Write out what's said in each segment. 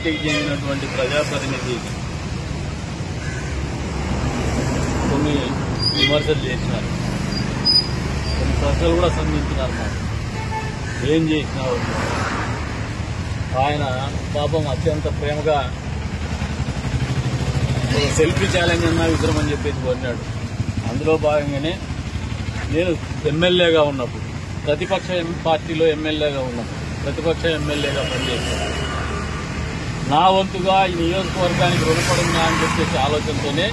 పార్టీకి చెందినటువంటి ప్రజాప్రతినిధి కొన్ని విమర్శలు చేసినారు కొన్ని ప్రశ్నలు కూడా సంధించినారు మాకు ఏం చేసినావు ఆయన పాపం అత్యంత ప్రేమగా ఓ సెల్ఫీ ఛాలెంజ్ అన్నా విసరమని చెప్పేసి కోరినాడు అందులో భాగంగానే నేను ఎమ్మెల్యేగా ఉన్నప్పుడు ప్రతిపక్ష ఎం- పార్టీలో ఎమ్మెల్యేగా ఉన్నప్పుడు ప్రతిపక్ష ఎమ్మెల్యేగా పనిచేస్తాను నా వంతుగా ఈ నియోజకవర్గానికి రుణపడున్నా అని చెప్పేసి ఆలోచనతోనే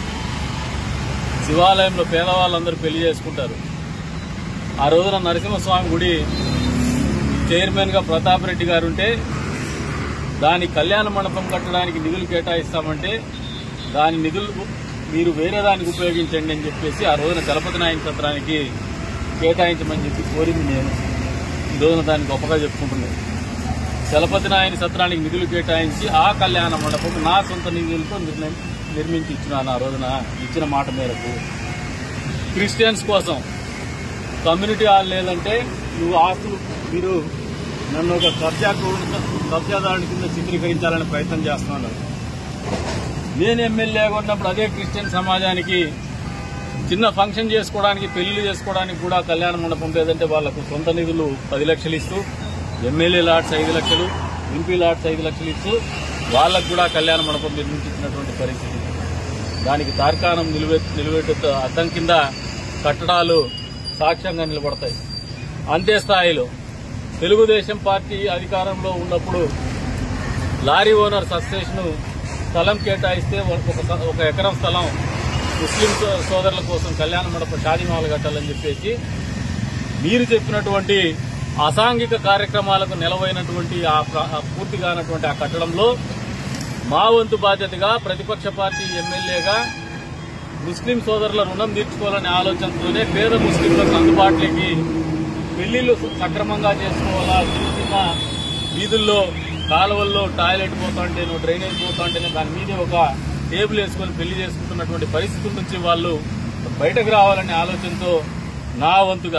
శివాలయంలో పేదవాళ్ళందరూ పెళ్లి చేసుకుంటారు ఆ రోజున నరసింహస్వామి గుడి చైర్మన్గా ప్రతాప్ రెడ్డి గారు ఉంటే దాని కళ్యాణ మండపం కట్టడానికి నిధులు కేటాయిస్తామంటే దాని నిధులు మీరు వేరే దానికి ఉపయోగించండి అని చెప్పేసి ఆ రోజున చలపతి నాయక సత్రానికి కేటాయించమని చెప్పి కోరింది నేను ఈ రోజున దాన్ని గొప్పగా చెప్పుకుంటున్నాను చలపతి నాయని సత్రానికి నిధులు కేటాయించి ఆ కళ్యాణ మండపం నా సొంత నిధులతో నిర్ణయం నిర్మించి ఇచ్చినాను ఆ రోజున ఇచ్చిన మాట మేరకు క్రిస్టియన్స్ కోసం కమ్యూనిటీ హాల్ లేదంటే నువ్వు ఆస్తులు మీరు నన్ను ఒక కబ్జా కబ్జాదారుని కింద చిత్రీకరించాలని ప్రయత్నం చేస్తున్నాను నేను ఎమ్మెల్యేగా ఉన్నప్పుడు అదే క్రిస్టియన్ సమాజానికి చిన్న ఫంక్షన్ చేసుకోవడానికి పెళ్లి చేసుకోవడానికి కూడా కళ్యాణ మండపం లేదంటే వాళ్లకు సొంత నిధులు పది లక్షలు ఇస్తూ ఎమ్మెల్యే లాట్స్ ఐదు లక్షలు ఎంపీ లాట్స్ ఐదు లక్షలు ఇస్తూ వాళ్ళకు కూడా కళ్యాణ మండపం నిర్మించినటువంటి పరిస్థితి దానికి తార్కాణం నిలువె నిలువెట్టు అద్దం కింద కట్టడాలు సాక్ష్యంగా నిలబడతాయి అంతే స్థాయిలో తెలుగుదేశం పార్టీ అధికారంలో ఉన్నప్పుడు లారీ ఓనర్ సస్టేషన్ స్థలం కేటాయిస్తే ఒక ఒక ఎకరం స్థలం ముస్లిం సో- సోదరుల కోసం కళ్యాణ మండప షాదీమాలు కట్టాలని చెప్పేసి మీరు చెప్పినటువంటి అసాంఘిక కార్యక్రమాలకు నెలవైనటువంటి ఆ ప్ర- ఆ పూర్తి కానటువంటి ఆ కట్టడంలో మా వంతు బాధ్యతగా ప్రతిపక్ష పార్టీ ఎమ్మెల్యేగా ముస్లిం సోదరుల రుణం తీర్చుకోవాలనే ఆలోచనతోనే పేద ముస్లింలకు అందుబాటులోకి పెళ్లిళ్లు సక్రమంగా చేసుకోవాలా చిన్న చిన్న వీధుల్లో కాలువల్లో టాయిలెట్ పోతుంటేనో డ్రైనేజ్ పోతుంటేనే దాని మీదే ఒక టేబుల్ వేసుకొని పెళ్లి చేసుకుంటున్నటువంటి పరిస్థితుల నుంచి వాళ్ళు బయటకు రావాలనే ఆలోచనతో నా వంతుగా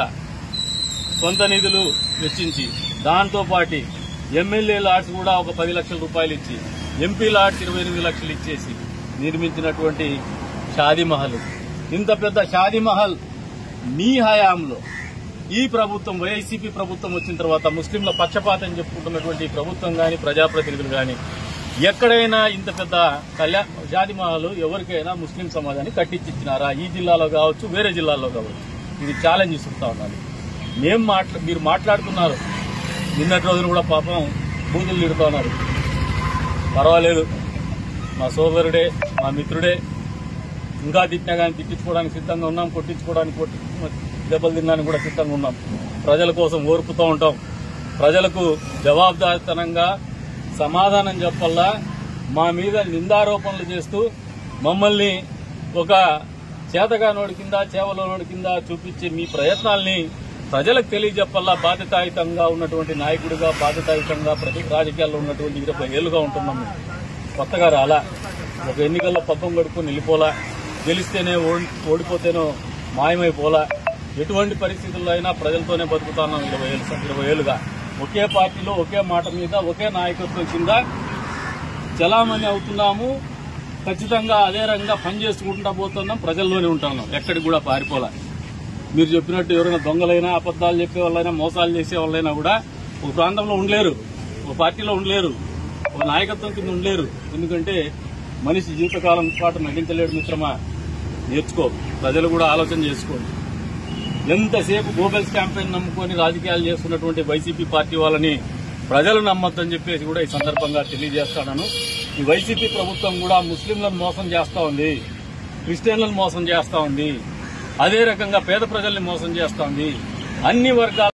సొంత నిధులు వెచ్చించి దాంతో పాటు ఎమ్మెల్యే లాడ్స్ కూడా ఒక పది లక్షల రూపాయలు ఇచ్చి ఎంపీ లాడ్స్ ఇరవై ఎనిమిది లక్షలు ఇచ్చేసి నిర్మించినటువంటి షాదీ మహల్ ఇంత పెద్ద షాదీ మహల్ మీ హయాంలో ఈ ప్రభుత్వం వైసీపీ ప్రభుత్వం వచ్చిన తర్వాత ముస్లింల పక్షపాతం చెప్పుకుంటున్నటువంటి ఈ ప్రభుత్వం గాని ప్రజాప్రతినిధులు గాని ఎక్కడైనా ఇంత పెద్ద కళ్యాణ షాదీ మహల్ ఎవరికైనా ముస్లిం సమాజాన్ని కట్టించిచ్చినారా ఈ జిల్లాలో కావచ్చు వేరే జిల్లాల్లో కావచ్చు ఇది ఛాలెంజ్ ఇస్తుంటా ఉన్నాను మేం మాట్లా మీరు మాట్లాడుతున్నారు నిన్నటి రోజున కూడా పాపం బూతులు తిడుతున్నారు పర్వాలేదు మా సోదరుడే మా మిత్రుడే ఇంకా తిట్టినా కానీ తిట్టించుకోవడానికి సిద్ధంగా ఉన్నాం కొట్టించుకోవడానికి కొట్టి దెబ్బలు తినడానికి కూడా సిద్ధంగా ఉన్నాం ప్రజల కోసం ఓర్పుతూ ఉంటాం ప్రజలకు జవాబుదారితనంగా సమాధానం చెప్పల్లా మా మీద నిందారోపణలు చేస్తూ మమ్మల్ని ఒక చేతగానోడి కింద చేవలోనోడి కింద చూపించే మీ ప్రయత్నాల్ని ప్రజలకు తెలియజెప్పల్లా బాధ్యతాయుతంగా ఉన్నటువంటి నాయకుడిగా బాధ్యతాయుతంగా ప్రతి రాజకీయాల్లో ఉన్నటువంటి ఇరవై ఏళ్ళుగా ఉంటున్నాం మేము. కొత్తగా రాలా ఒక ఎన్నికల్లో పబ్బం గడుపుకొని వెళ్ళిపోలా గెలిస్తేనే ఓడి- ఓడిపోతేనో మాయమైపోలా ఎటువంటి పరిస్థితుల్లో అయినా ప్రజలతోనే బతుకుతున్నాం ఇరవై ఏళ్ళు ఇరవై ఏళ్ళుగా ఒకే పార్టీలో ఒకే మాట మీద ఒకే నాయకత్వం కింద చలామణి అవుతున్నాము ఖచ్చితంగా అదే రంగా పనిచేసుకుంటా పోతున్నాం ప్రజల్లోనే ఉంటున్నాం ఎక్కడికి కూడా పారిపోలే మీరు చెప్పినట్టు ఎవరైనా దొంగలైనా అబద్దాలు చెప్పే వాళ్ళైనా మోసాలు చేసే వాళ్ళైనా కూడా ఒక ప్రాంతంలో ఉండలేరు ఒక పార్టీలో ఉండలేరు ఒక నాయకత్వం కింద ఉండలేరు ఎందుకంటే మనిషి జీవితకాలం పాటు నటించలేడు మిత్రమా నేర్చుకో ప్రజలు కూడా ఆలోచన చేసుకోండి ఎంతసేపు గోబెల్స్ క్యాంపెయిన్ నమ్ముకొని రాజకీయాలు చేస్తున్నటువంటి వైసీపీ పార్టీ వాళ్ళని ప్రజలు నమ్మొద్దని చెప్పేసి కూడా ఈ సందర్భంగా తెలియజేస్తాను ఈ వైసీపీ ప్రభుత్వం కూడా ముస్లింలను మోసం చేస్తా ఉంది క్రిస్టియన్లను మోసం చేస్తా ఉంది అదే రకంగా పేద ప్రజల్ని మోసం చేస్తా ఉంది అన్ని వర్గాల